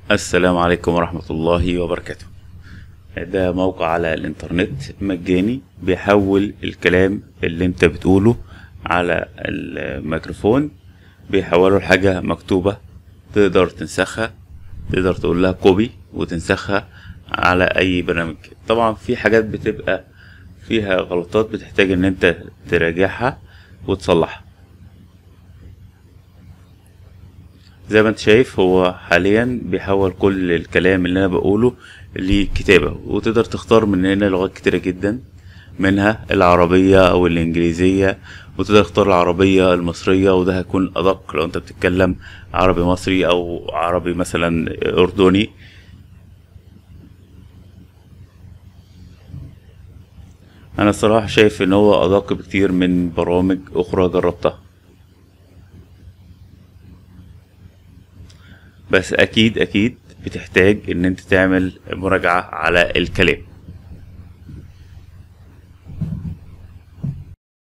السلام عليكم ورحمة الله وبركاته ده موقع على الانترنت مجاني بيحول الكلام اللي انت بتقوله على الميكروفون بيحوله لحاجة مكتوبة تقدر تنسخها تقدر تقول لها كوبي وتنسخها على اي برنامج طبعا في حاجات بتبقى فيها غلطات بتحتاج ان انت تراجعها وتصلحها زي ما انت شايف هو حاليا بيحول كل الكلام اللي انا بقوله لكتابة وتقدر تختار من هنا لغات كتيرة جدا منها العربية او الانجليزية وتقدر تختار العربية المصرية وده هيكون ادق لو انت بتتكلم عربي مصري او عربي مثلا اردني انا الصراحة شايف ان هو ادق بكتير من برامج اخرى جربتها بس اكيد اكيد بتحتاج ان انت تعمل مراجعة على الكلام